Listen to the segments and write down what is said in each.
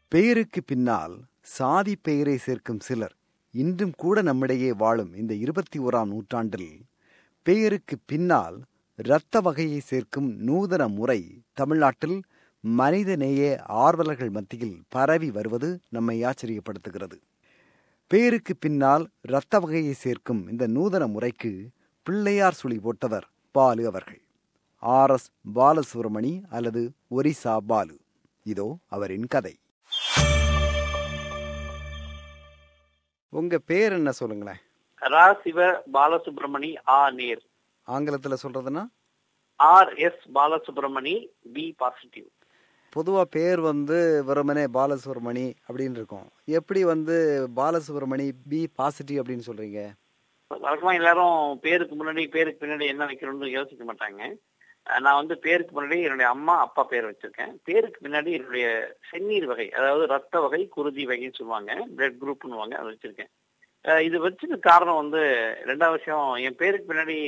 பெயருக்கு பின்னால் சாதி பெயரை சேர்க்கும் சிலர் இன்றும் கூட நம்மிடையே வாழும் இந்த இருபத்தி ஓராம் நூற்றாண்டில் பெயருக்கு பின்னால் இரத்த வகையை சேர்க்கும் நூதன முறை தமிழ்நாட்டில் மனிதநேய ஆர்வலர்கள் மத்தியில் பரவி வருவது நம்மை ஆச்சரியப்படுத்துகிறது பேருக்கு பின்னால் இரத்த வகையை சேர்க்கும் இந்த நூதன முறைக்கு பிள்ளையார் சுழி போட்டவர் பாலு அவர்கள் ஆர் எஸ் பாலசுப்ரமணி அல்லது ஒரிசா பாலு இதோ அவரின் கதை உங்க பேர் என்ன சொல்லுங்களேன் ரா சிவ பாலசுப்ரமணி ஆ நேர் ஆங்கிலத்துல சொல்றதுன்னா R S Balasubramani B positive பொதுவா பேர் வந்து வெறுமனே பாலசுப்ரமணி அப்படின்னு இருக்கும் எப்படி வந்து பாலசுப்ரமணி பி பாசிட்டிவ் அப்படின்னு சொல்றீங்க வழக்கமா எல்லாரும் பேருக்கு முன்னாடி பேருக்கு பின்னாடி என்ன வைக்கணும்னு யோசிக்க மாட்டாங்க அஹ் நான் வந்து பேருக்கு முன்னாடி என்னுடைய அம்மா அப்பா பேர் வச்சிருக்கேன் பேருக்கு பின்னாடி என்னுடைய செந்நீர் வகை அதாவது ரத்த வகை குருதி வகைன்னு சொல்லுவாங்க பிளட் குரூப்னுவாங்க அதை வச்சிருக்கேன் அஹ் இது வச்சது காரணம் வந்து ரெண்டாவது விஷயம் என் பேருக்கு பின்னாடி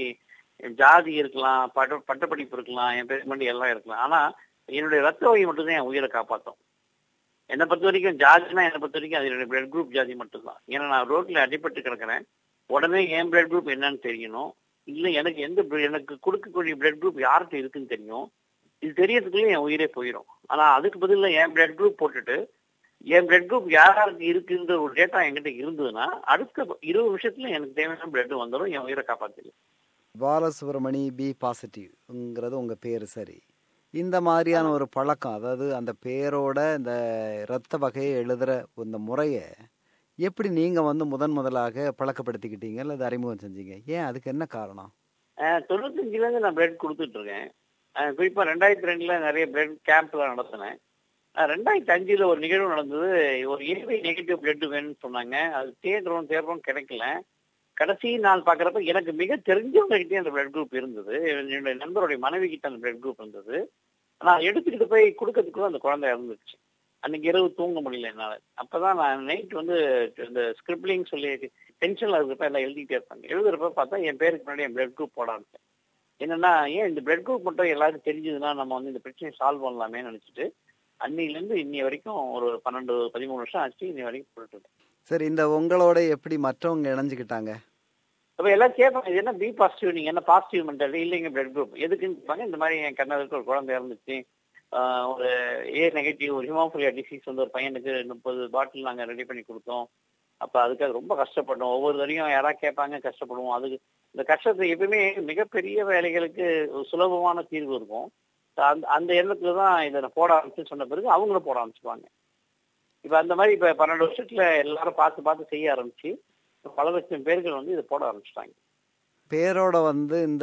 ஜாதி இருக்கலாம் பட்ட பட்டப்படிப்பு இருக்கலாம் என் பேருக்கு முன்னாடி எல்லாம் இருக்கலாம் ஆனா என்னுடைய ரத்த வகை மட்டும்தான் என் உயிரை காப்பாற்றும் என்னை பொறுத்த வரைக்கும் ஜாதினா என்னை பொறுத்த வரைக்கும் அது என்னுடைய பிளட் குரூப் ஜாதி மட்டும்தான் ஏன்னா நான் ரோட்ல அடிபட்டு கிடக்கிறேன் உடனே என் பிளட் குரூப் என்னன்னு தெரியணும் இல்ல எனக்கு எந்த blood- எனக்கு கொடுக்கக்கூடிய பிளட் குரூப் யார்கிட்ட இருக்குன்னு தெரியும் இது தெரியறதுக்குள்ளே என் உயிரே போயிடும் ஆனா அதுக்கு பதிலா என் பிளட் குரூப் போட்டுட்டு என் பிளட் குரூப் யாராருக்கு இருக்குன்ற ஒரு டேட்டா என்கிட்ட இருந்ததுன்னா அடுத்த இருபது வருஷத்துல எனக்கு தேவையான பிளட் வந்துடும் என் உயிரை காப்பாத்திடும் பாலசுப்ரமணி பி பாசிட்டிவ்ங்கிறது உங்க பேர் சரி இந்த மாதிரியான ஒரு பழக்கம் அதாவது அந்த பேரோட இந்த இரத்த வகையை எழுதுற இந்த முறையை எப்படி நீங்க வந்து முதன் முதலாக பழக்கப்படுத்திக்கிட்டீங்க அல்லது அறிமுகம் செஞ்சீங்க ஏன் அதுக்கு என்ன காரணம் அஹ் தொண்ணூத்தஞ்சுல இருந்து நான் பிளட் கொடுத்துட்டு இருக்கேன் அஹ் குறிப்பா ரெண்டாயிரத்தி ரெண்டுல நிறைய பிளட் கேம்ப்லாம் நடத்தினேன் அஹ் ரெண்டாயிரத்தி அஞ்சுல ஒரு நிகழ்வு நடந்தது ஒரு ஏபி நெகட்டிவ் பிளட் வேணும்னு சொன்னாங்க அது தேடுறோம் தேடுறோம் கிடைக்கல கடைசி நாள் பாக்குறப்ப எனக்கு மிக தெரிஞ்சவங்க கிட்டே அந்த பிளட் குரூப் இருந்தது என்னுடைய நண்பருடைய மனைவி கிட்ட அந்த பிளட் குரூப் இருந்தது நான் எடுத்துக்கிட்டு போய் கொடுக்கறதுக்குள்ள அந்த குழந்தை இறந்துச்சு அன்னைக்கு இரவு தூங்க முடியல என்னால அப்பதான் நான் நைட் வந்து இந்த ஸ்கிரிப்லிங் சொல்லி டென்ஷன்ல இருக்கிறப்ப எல்லாம் எழுதிட்டே இருப்பாங்க எழுதுறப்ப பார்த்தா என் பேருக்கு முன்னாடி என் பிளட் குரூப் போட ஆரம்பிச்சேன் என்னன்னா ஏன் இந்த பிளட் குரூப் மட்டும் எல்லாருக்கும் தெரிஞ்சதுன்னா நம்ம வந்து இந்த பிரச்சனையை சால்வ் பண்ணலாமே நினைச்சிட்டு அன்னில இருந்து இன்னி வரைக்கும் ஒரு பன்னெண்டு பதிமூணு வருஷம் ஆச்சு இன்னி வரைக்கும் போட்டுட்டு இருக்கேன் சரி இந்த உங்களோட எப்படி மற்றவங்க இணைஞ்சுக்கிட்டாங்க அப்ப எல்லாம் கேட்பாங்க இது என்ன பி பாசிட்டிவ் நீங்க என்ன பாசிட்டிவ் மென்டாலிட்டி இல்லைங்க பிளட் குரூப் எதுக்குன்னு கேட்பாங்க இந்த மாதிரி என் கண்ணதுக்கு ஒரு குழந்தை இறந்துச்சு ஆஹ் ஒரு ஏ நெகட்டிவ் ஹிமோஃபிலியா டிசீஸ் வந்து ஒரு பையனுக்கு முப்பது பாட்டில் நாங்க ரெடி பண்ணி கொடுத்தோம் அப்ப அதுக்கு அது ரொம்ப கஷ்டப்பட்டோம் ஒவ்வொரு தடையும் யாராவது கேட்பாங்க கஷ்டப்படுவோம் அதுக்கு இந்த கஷ்டத்தை எப்பவுமே மிகப்பெரிய வேலைகளுக்கு ஒரு சுலபமான தீர்வு இருக்கும் அந்த அந்த எண்ணத்துல தான் இதை நான் போட ஆரம்பிச்சு சொன்ன பிறகு அவங்களும் போட ஆரம்பிச்சுப்பாங்க இப்ப அந்த மாதிரி இப்ப பன்னெண்டு வருஷத்துல எல்லாரும் பார்த்து பார்த்து செய்ய ஆரம்பிச்சு பல லட்சம் பேர்கள் வந்து இதை போட ஆரம்பிச்சிட்டாங்க பேரோட வந்து இந்த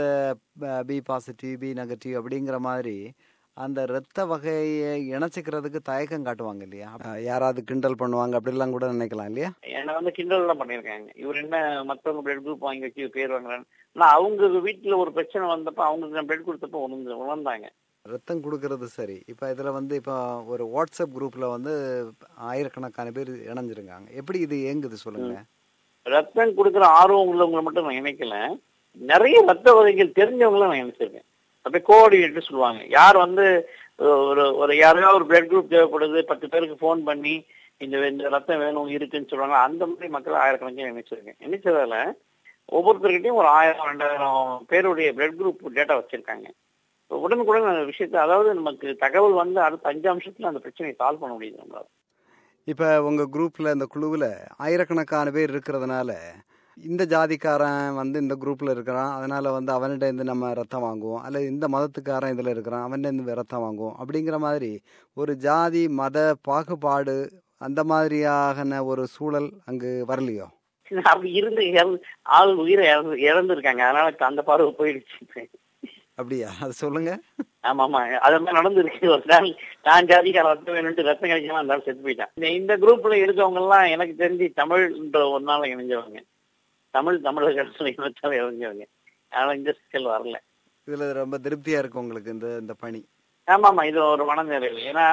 பி பாசிட்டிவ் பி நெகட்டிவ் அப்படிங்கிற மாதிரி அந்த இரத்த வகையை இணைச்சிக்கிறதுக்கு தயக்கம் காட்டுவாங்க இல்லையா அஹ் யாராவது கிண்டல் பண்ணுவாங்க அப்படிலாம் கூட நினைக்கலாம் இல்லையா என்னை வந்து கிண்டல் எல்லாம் பண்ணியிருக்காங்க இவர் என்ன மத்தவங்க பிளட் குரூப் வாங்கி வச்சு பேர் வாங்குறான்னு ஆனா அவங்க வீட்டுல ஒரு பிரச்சனை வந்தப்ப அவங்களுக்கு நான் பிளட் கொடுத்தப்ப உணர்ந்து உணர்ந்தாங்க ரத்தம் கொடுக்கறது சரி இப்போ இதில் வந்து இப்போ ஒரு வாட்ஸ்அப் குரூப்பில் வந்து ஆயிரக்கணக்கான பேர் இணைஞ்சிருக்காங்க எப்படி இது இயங்குது சொல்லுங்க ரத்தம் கொடுக்குற ஆர்வம் உள்ளவங்களை மட்டும் நான் நினைக்கல நிறைய ரத்த வகைகள் தெரிஞ்சவங்களும் நான் நினைச்சிருக்கேன் அப்படியே கோஆர்டினேட்டர் சொல்லுவாங்க யார் வந்து ஒரு ஒரு யாரையாவது ஒரு பிளட் குரூப் தேவைப்படுது பத்து பேருக்கு ஃபோன் பண்ணி இந்த இந்த ரத்தம் வேணும் இருக்குன்னு சொல்லுவாங்க அந்த மாதிரி மக்கள் ஆயிரக்கணக்கில் நினைச்சிருக்கேன் நினைச்சதால ஒவ்வொருத்தர்கிட்டையும் ஒரு ஆயிரம் ரெண்டாயிரம் பேருடைய பிளட் குரூப் டேட்டா வச்சிருக்காங்க உடனுக்குடன் அந்த விஷயத்தை அதாவது நமக்கு தகவல் வந்து அடுத்த அஞ்சு நிமிஷத்துல அந்த பிரச்சனையை சால்வ் பண்ண முடியுது நம்மளால இப்போ உங்கள் குரூப்பில் இந்த குழுவில் ஆயிரக்கணக்கான பேர் இருக்கிறதுனால இந்த ஜாதிக்காரன் வந்து இந்த குரூப்பில் இருக்கிறான் அதனால் வந்து அவன்கிட்ட இருந்து நம்ம ரத்தம் வாங்குவோம் அல்லது இந்த மதத்துக்காரன் இதில் இருக்கிறான் அவன்கிட்ட இருந்து ரத்தம் வாங்குவோம் அப்படிங்கிற மாதிரி ஒரு ஜாதி மத பாகுபாடு அந்த மாதிரியான ஒரு சூழல் அங்கு வரலையோ அப்படி இருந்து இறந்து ஆள் உயிரை இறந்து இறந்துருக்காங்க அதனால அந்த பார்வை போயிடுச்சு அப்படியா அது சொல்லுங்க ஆமா ஆமா அது மாதிரி நடந்திருக்கு ஒரு நாள் நான் ஜாதிக்கார ரத்தம் வேணும்ட்டு ரத்தம் கிடைக்காம அந்த ஆள் செத்து போயிட்டான் இந்த இந்த குரூப்ல இருக்கவங்க எல்லாம் எனக்கு தெரிஞ்சு தமிழ்ன்ற ஒரு நாள் இணைஞ்சவங்க தமிழ் தமிழர்கள் இனத்தால இணைஞ்சவங்க அதனால இந்த சிக்கல் வரல இதுல ரொம்ப திருப்தியா இருக்கு உங்களுக்கு இந்த இந்த பணி ஆமா ஆமா இது ஒரு மனநிறைவு ஏன்னா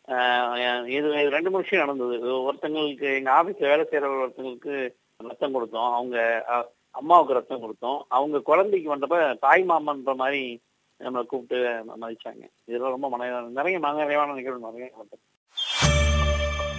ஆஹ், இது இது ரெண்டு மூணு விஷயம் நடந்தது ஒருத்தங்களுக்கு எங்க ஆபீஸ்ல வேலை செய்யற ஒருத்தங்களுக்கு ரத்தம் கொடுத்தோம் அவங்க அஹ், அம்மாவுக்கு ரத்தம் கொடுத்தோம் அவங்க குழந்தைக்கு வந்தப்ப தாய் மாமன்ற மாதிரி நம்மளை கூப்பிட்டு மதிச்சாங்க இதெல்லாம் ரொம்ப மன நிறைய மன நிறைவான நிகழ்வு நிறைய நடந்தது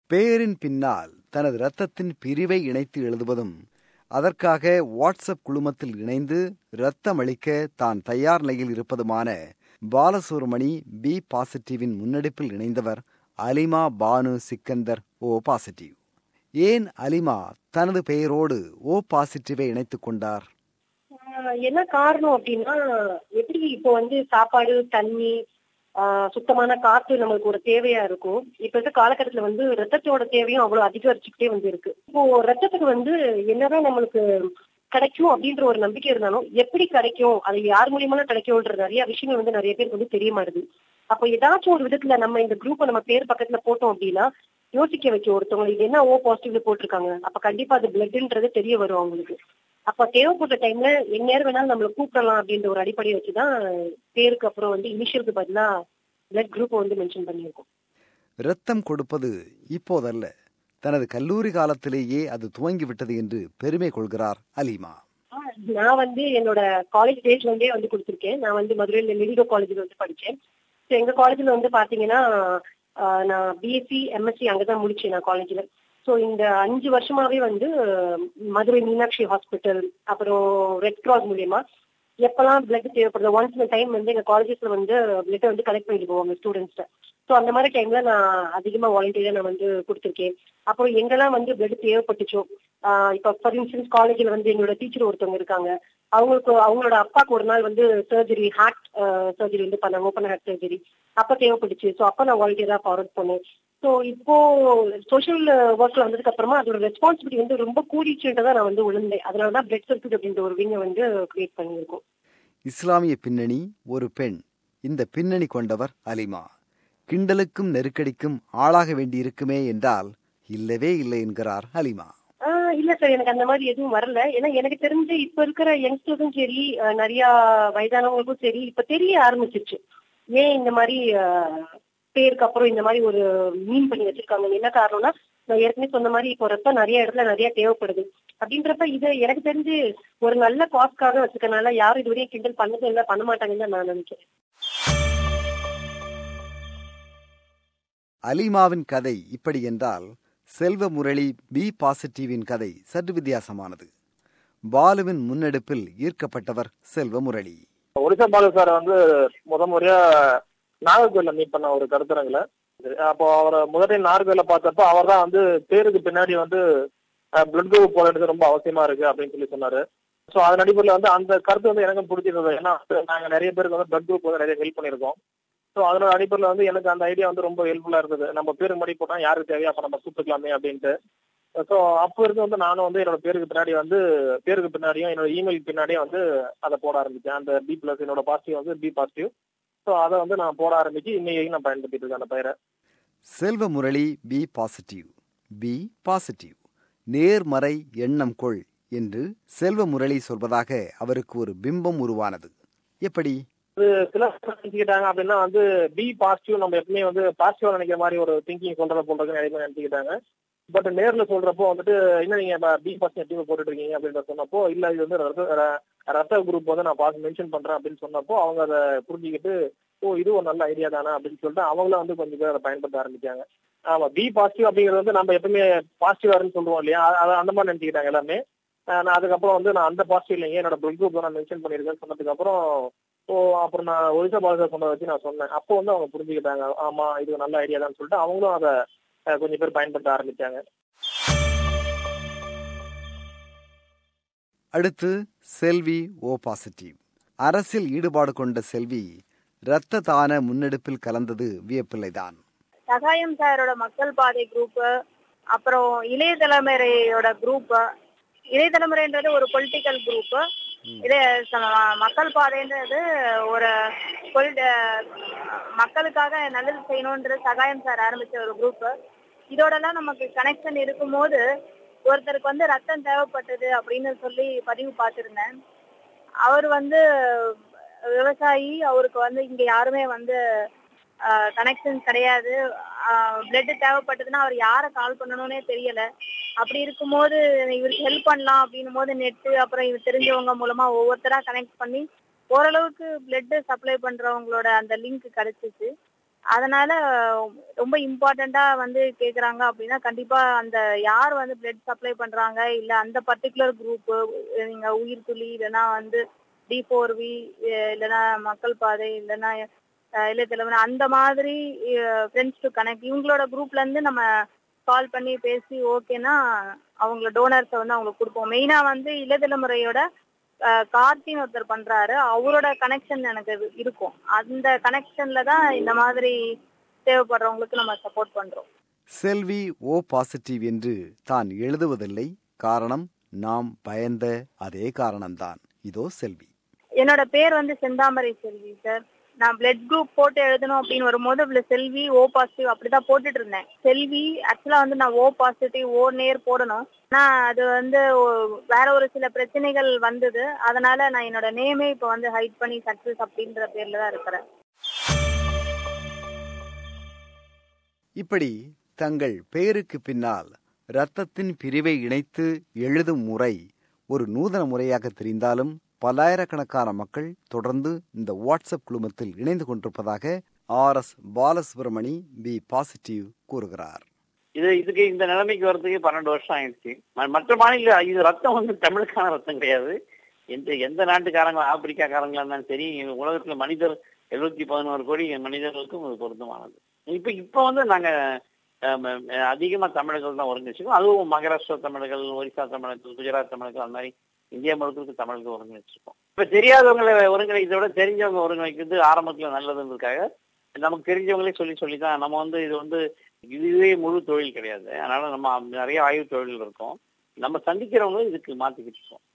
பெயரின் பின்னால் தனது இரத்தத்தின் பிரிவை இணைத்து எழுதுவதும் அதற்காக வாட்ஸ்அப் குழுமத்தில் இணைந்து இரத்தம் அளிக்க தான் தயார் நிலையில் இருப்பதுமான பாலசுப்ரமணி பி பாசிட்டிவின் முன்னெடுப்பில் இணைந்தவர் அலிமா பானு சிக்கந்தர் ஓ பாசிட்டிவ் ஏன் அலிமா தனது பெயரோடு ஓ பாசிட்டிவை இணைத்துக் கொண்டார் ஆஹ் என்ன காரணம் அப்படின்னா எப்படி இப்போ வந்து சாப்பாடு தண்ணி ஆஹ் சுத்தமான காத்து நம்மளுக்கு ஒரு தேவையா இருக்கும் இப்ப இருக்க காலகட்டத்துல வந்து ரத்தத்தோட தேவையும் அவ்வளவு அதிகரிச்சுக்கிட்டே வந்து இருக்கு இப்போ ரத்தத்துக்கு வந்து என்னதான் நம்மளுக்கு கிடைக்கும் அப்படின்ற ஒரு நம்பிக்கை இருந்தாலும் எப்படி கிடைக்கும் அது யார் மூலியமா கிடைக்கும்ன்ற நிறைய விஷயங்கள் வந்து நிறைய பேருக்கு வந்து தெரிய மாட்டுது அப்போ ஏதாச்சும் ஒரு விதத்துல நம்ம இந்த குரூப்பை நம்ம பேர் பக்கத்துல போட்டோம் அப்படின்னா யோசிக்க வைக்கும் ஒருத்தவங்க இது என்ன ஓ பாசிட்டிவ்ல போட்டிருக்காங்க அப்ப கண்டிப்பா அது பிளட்ன்றது தெரிய வரும் அவங்களுக்கு அப்ப தேவைப்படுற டைம்ல எந்நேரம் வேணாலும் நம்மள கூப்பிடலாம் அப்படின்ற ஒரு அடிப்படையை வச்சுதான் பேருக்கு அப்புறம் வந்து இனிஷியலுக்கு பதிலா பிளட் குரூப் வந்து மென்ஷன் பண்ணியிருக்கோம் இரத்தம் கொடுப்பது இப்போதல்ல தனது கல்லூரி காலத்திலேயே அது துவங்கிவிட்டது என்று பெருமை கொள்கிறார் அலிமா நான் வந்து என்னோட காலேஜ் டேஸ்ல இருந்தே வந்து கொடுத்துருக்கேன் நான் வந்து மதுரையில லிடிகோ காலேஜ்ல வந்து படிச்சேன் So, எங்க காலேஜ்ல வந்து பாத்தீங்கன்னா ஆஹ், நான் பிஎஸ்சி எம்எஸ்சி அங்கதான் முடிச்சேன் நான் காலேஜ்ல ஸோ இந்த அஞ்சு வருஷமாவே வந்து ஆஹ், மதுரை மீனாட்சி ஹாஸ்பிட்டல் அப்புறம் ரெட் கிராஸ் மூலியமா எப்பெல்லாம் பிளட் தேவைப்படுது ஒன்ஸ் இந்த டைம் வந்து எங்க காலேஜஸ்ல வந்து பிளட் வந்து கலெக்ட் பண்ணிட்டு போவாங்க ஸ்டூடெண்ட்ஸ்ட ஸோ அந்த மாதிரி டைம்ல நான் அதிகமா வாலண்டியரா நான் வந்து கொடுத்துருக்கேன் அப்புறம் எங்கெல்லாம் வந்து பிளட் தேவைப்பட்டுச்சோ ஆஹ் இப்ப ஃபார் இன்ஸ்டன்ஸ் காலேஜ்ல வந்து எங்களோட டீச்சர் ஒருத்தவங்க இருக்காங்க அவங்களுக்கு அவங்களோட அப்பாவுக்கு ஒரு நாள் வந்து சர்ஜரி ஹார்ட் சர்ஜரி வந்து பண்ணாங்க ஓப்பன் ஹார்ட் சர்ஜரி அப்ப தேவைப்பட்டுச்சு ஸோ அப்ப நான் வாலண்டியரா ஃபார்வர்ட் பண்ணேன் ஸோ இப்போ சோஷியல் ஒர்க்ல வந்ததுக்கு அப்புறமா அதோட ரெஸ்பான்சிபிலிட்டி வந்து ரொம்ப கூடிச்சுன்றதா நான் வந்து விழுந்தேன் அதனால தான் பிளட் சர்க்கிட் அப்படின்ற ஒரு விங்கை வந்து கிரியேட் பண்ணியிருக்கோம் இஸ்லாமிய பின்னணி ஒரு பெண் இந்த பின்னணி கொண்டவர் அலிமா கிண்டலுக்கும் நெருக்கடிக்கும் ஆளாக வேண்டியிருக்குமே என்றால் இல்லவே இல்லை என்கிறார் அலிமா ஆஹ் இல்ல சார் எனக்கு அந்த மாதிரி எதுவும் வரல ஏன்னா எனக்கு தெரிஞ்சு இப்ப இருக்கிற யங்ஸ்டர்ஸும் சரி ஆஹ் நிறைய வயதானவங்களுக்கும் சரி இப்ப தெரிய ஆரம்பிச்சிருச்சு ஏன் இந்த மாதிரி ஆஹ் பேருக்கு அப்புறம் இந்த மாதிரி ஒரு மீன் பண்ணி வச்சிருக்காங்க என்ன காரணம்னா நான் ஏற்கனவே சொன்ன மாதிரி இப்போ ரத்தம் நிறைய இடத்துல நிறைய தேவைப்படுது அப்படின்றப்ப இது எனக்கு தெரிஞ்சு ஒரு நல்ல காஸ்க்காக வச்சிருக்கனால யாரும் இதுவரையும் கிண்டல் பண்ணதும் இல்லை பண்ண மாட்டாங்கன்னு தான் நான் நினைக்கிறேன் அலிமாவின் கதை இப்படி என்றால் செல்வ முரளி பி பாசிட்டிவின் கதை சற்று வித்தியாசமானது பாலுவின் முன்னெடுப்பில் ஈர்க்கப்பட்டவர் செல்வ முரளி ஒடிசா பாலு சார் வந்து முத முறையா நாகர்கோயில மீட் பண்ண ஒரு கருத்தரங்குல அப்போ அவரை முதல் டைம் நாகர்கோயில பார்த்தப்ப அவர் தான் வந்து பேருக்கு பின்னாடி வந்து பிளட் குரூப் போடுறது ரொம்ப அவசியமா இருக்கு அப்படின்னு சொல்லி சொன்னாரு ஸோ அதன் அடிப்படையில் வந்து அந்த கருத்து வந்து எனக்கும் பிடிச்சிருந்தது ஏன்னா நாங்க நிறைய பேருக்கு வந்து பிளட் குரூப் வந்து நிறைய ஹெல்ப் பண்ணியிருக்கோம் ஸோ அதனோட அடிப்படையில் வந்து எனக்கு அந்த ஐடியா வந்து ரொம்ப ஹெல்ப்ஃபுல்லா இருந்தது நம்ம பேருக்கு முன்னாடி போட்டா யாருக்கு தேவையோ அப்ப நம்ம கூப்பிட்டுக்கலாமே அப்படின்ட்டு ஸோ அப்போ இருந்து வந்து நானும் வந்து என்னோட பேருக்கு பின்னாடி வந்து பேருக்கு பின்னாடியும் என்னோட இமெயில் பின்னாடியும் வந்து அதை போட ஆரம்பிச்சேன் அந்த பி பிளஸ் என்னோட பாசிட்டிவ் வந்து பி பாசிட்டிவ் ஸோ அதை வந்து நான் போட ஆரம்பிச்சு இன்னைக்கு நான் பயன்படுத்திட்டு இருக்கேன் அந்த பெயரை Selva Murali B positive B positive நேர்மறை எண்ணம் கொள் என்று செல்வ முரளி சொல்வதாக அவருக்கு ஒரு பிம்பம் உருவானது எப்படி சில நினைச்சுக்கிட்டாங்க அப்படின்னா வந்து பி பாசிட்டிவ் நம்ம எப்பவுமே வந்து பாசிட்டிவா நினைக்கிற மாதிரி ஒரு திங்கிங் சொல்றத போன்றது நிறைய பேர் நினைச்சுக்கிட்டாங்க பட் நேர்ல சொல்றப்போ வந்துட்டு இன்னும் நீங்க பி பாசிட்டிவ் எப்படி போட்டுட்டு இருக்கீங்க அப்படின்ற சொன்னப்போ இல்ல இது வந்து ரத்த ர- ரத்த குரூப் வந்து நான் பாஸ் மென்ஷன் பண்றேன் அப்படின்னு சொன்னப்போ அவங்க அதை புரிஞ்சுக்கிட்டு ஓ இது ஒரு நல்ல ஐடியா தானே அப்படின்னு சொல்லிட்டு அவங்களும் வந்து கொஞ்சம் பேர் அதை பயன்படுத்த ஆரம்பிச்சாங்க ஆமா பி பாசிட்டிவ் அப்படிங்கிறது வந்து நம்ம எப்பவுமே பாசிட்டிவாருன்னு சொல்லுவோம் இல்லையா அ- அது அந்த மாதிரி நினைச்சுக்கிட்டாங்க எல்லாமே அஹ் நான் அதுக்கப்புறம் வந்து நான் அந்த பாசிட்டிவ் இல்லைங்க என்னோட பிளட் குரூப் நான் மென்ஷன் பண்ணியிருக்கேன்னு சொன்னதுக்கு அப்புறம் ஓ அப்புறம் நான் ஒரிசா பாலசா சொன்னதை வச்சு நான் சொன்னேன் அப்போ வந்து அவங்க புரிஞ்சுக்கிட்டாங்க ஆமா இது நல்ல ஐடியா தான் சொல்லிட்டு அவங்களும் அதை அஹ், கொஞ்சம் பேர் பயன்படுத்த ஆரம்பிச்சாங்க அடுத்து செல்வி ஓ பாசிட்டிவ் அரசில் ஈடுபாடு கொண்ட செல்வி இரத்த தான முன்னெடுப்பில் கலந்தது வியப்பில்லைதான் சகாயம் சாரோட மக்கள் பாதை குரூப் அப்புறம் இளைய தலைமுறையோட குரூப் இளைய தலைமுறைன்றது ஒரு பொலிட்டிக்கல் குரூப் இது ச- மக்கள் பாதைன்றது ஒரு பொல் மக்களுக்காக நல்லது செய்யணுன்றது சகாயம் சார் ஆரம்பிச்ச ஒரு குரூப் இதோடலாம் நமக்கு கனெக்ஷன் இருக்கும்போது ஒருத்தருக்கு வந்து ரத்தம் தேவைப்பட்டது அப்படின்னு சொல்லி பதிவு பார்த்திருந்தேன் அவர் வந்து விவசாயி அவருக்கு வந்து இங்க யாருமே வந்து கனெக்ஷன் கிடையாது பிளட் தேவைப்பட்டதுன்னா அவர் யாரை கால் பண்ணணும்னே தெரியல அப்படி இருக்கும்போது இவருக்கு ஹெல்ப் பண்ணலாம் அப்படின்னும் போது நெட்டு அப்புறம் இவர் தெரிஞ்சவங்க மூலமா ஒவ்வொருத்தரா கனெக்ட் பண்ணி ஓரளவுக்கு பிளட் சப்ளை பண்றவங்களோட அந்த லிங்க் கிடைச்சிச்சு அதனால ரொம்ப இம்பார்ட்டண்டா வந்து கேக்குறாங்க அப்படின்னா கண்டிப்பா அந்த யார் வந்து பிளட் சப்ளை பண்றாங்க இல்ல அந்த பர்டிகுலர் குரூப் நீங்க உயிர் துளி இல்லைன்னா வந்து டி ஃபோர் வி இல்லைன்னா மக்கள் பாதை இல்லைன்னா இளையத்தலைவர் அந்த மாதிரி ஃப்ரெண்ட்ஸ் டு கனெக்ட் இவங்களோட குரூப்ல இருந்து நம்ம கால் பண்ணி பேசி ஓகேனா அவங்கள டோனர்ஸை வந்து அவங்களுக்கு கொடுப்போம் மெயினா வந்து இளையதலைமுறையோட கார்த்தின்னு ஒருத்தர் பண்றாரு அவரோட கனெக்ஷன் எனக்கு இது இருக்கும் அந்த கனெக்ஷன்ல தான் இந்த மாதிரி தேவைப்படுறவங்களுக்கு நம்ம சப்போர்ட் பண்றோம் செல்வி ஓ பாசிட்டிவ் என்று தான் எழுதுவதில்லை காரணம் நாம் பயந்த அதே காரணம்தான் இதோ செல்வி என்னோட பேர் வந்து செந்தாமரை செல்வி சார் நான் பிளட் குரூப் போட்டு எழுதணும் அப்படின்னு வரும்போது அதுல செல்வி ஓ பாசிட்டிவ் அப்படிதான் போட்டுட்டு இருந்தேன் செல்வி ஆக்சுவலா வந்து நான் ஓ பாசிட்டிவ் ஓ நேர் போடணும் ஆனா அது வந்து வேற ஒரு சில பிரச்சனைகள் வந்தது அதனால நான் என்னோட நேமே இப்ப வந்து ஹைட் பண்ணி சக்சஸ் அப்படின்ற பேர்ல தான் இருக்கிறேன் இப்படி தங்கள் பெயருக்கு பின்னால் இரத்தத்தின் பிரிவை இணைத்து எழுதும் முறை ஒரு நூதன முறையாக தெரிந்தாலும் பல்லாயிரக்கணக்கான மக்கள் தொடர்ந்து இந்த வாட்ஸ்அப் குழுமத்தில் இணைந்து கொண்டிருப்பதாக R S Balasubramani B positive கூறுகிறார் இது இதுக்கு இந்த நிலைமைக்கு வர்றதுக்கு பன்னெண்டு வருஷம் ஆயிடுச்சு மற்ற மாநில இது ரத்தம் வந்து தமிழுக்கான ரத்தம் கிடையாது எந்த எந்த நாட்டுக்காரங்க ஆப்பிரிக்காக்காரங்களா இருந்தாலும் சரி உலகத்துல மனிதர் எழுநூத்தி பதினோரு கோடி மனிதர்களுக்கும் இது பொருத்தமானது இப்ப இப்ப வந்து நாங்க அதிகமா தமிழர்கள் தான் ஒருங்கிச்சிருக்கோம் அதுவும் மகாராஷ்டிரா தமிழர்கள் ஒரிசா தமிழர்கள் குஜராத் தமிழர்கள் அந்த மாதிரி இந்தியா முழுக்க தமிழுக்கு ஒருங்கிணைச்சிருக்கோம் இப்ப தெரியாதவங்களை ஒருங்கிணைக்கிறத விட தெரிஞ்சவங்க ஒருங்கிணைக்கிறது ஆரம்பத்துல நல்லதுன்றதுக்காக நமக்கு தெரிஞ்சவங்களே சொல்லி சொல்லி தான் நம்ம வந்து இது வந்து இதுவே முழு தொழில் கிடையாது அதனால நம்ம நிறைய ஆய்வு தொழில் இருக்கோம் நம்ம சந்திக்கிறவங்களும் இதுக்கு மாத்திக்கிட்டு இருக்கோம்